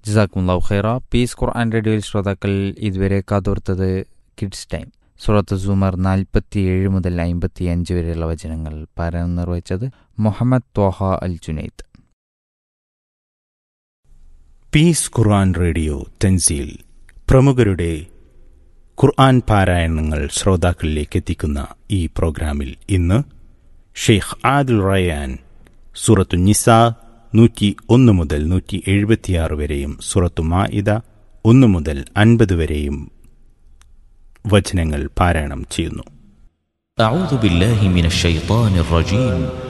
ജസാക്കുംലാവ് ഖൈറ പീസ് ഖുർആൻ റേഡിയോയിൽ ശ്രോതാക്കൾ ഇതുവരെ കാതോർത്തത് കിഡ്സ് ടൈം സുറത്ത് സുമർ നാൽപ്പത്തിയേഴ് മുതൽ അമ്പത്തി അഞ്ച് വരെയുള്ള വചനങ്ങൾ പാരായണം നിർവഹിച്ചത് മുഹമ്മദ് ത്വാഹ അൽ ജുനൈദ് പീസ് ഖുർആൻ റേഡിയോ തെൻസീൽ പ്രമുഖരുടെ ഖുർആൻ പാരായണങ്ങൾ ശ്രോതാക്കളിലേക്ക് എത്തിക്കുന്ന ഈ പ്രോഗ്രാമിൽ ഇന്ന് ഷെയ്ഖ് ആദുൽ റയാൻ സൂറത്തു നിസ നൂറ്റി ഒന്ന് മുതൽ നൂറ്റി എഴുപത്തിയാറ് വരെയും സൂറത്തു മാഇദ ഒന്ന് മുതൽ അൻപത് വരെയും വചനങ്ങൾ പാരായണം ചെയ്യുന്നു أعوذ بالله من الشيطان الرجيم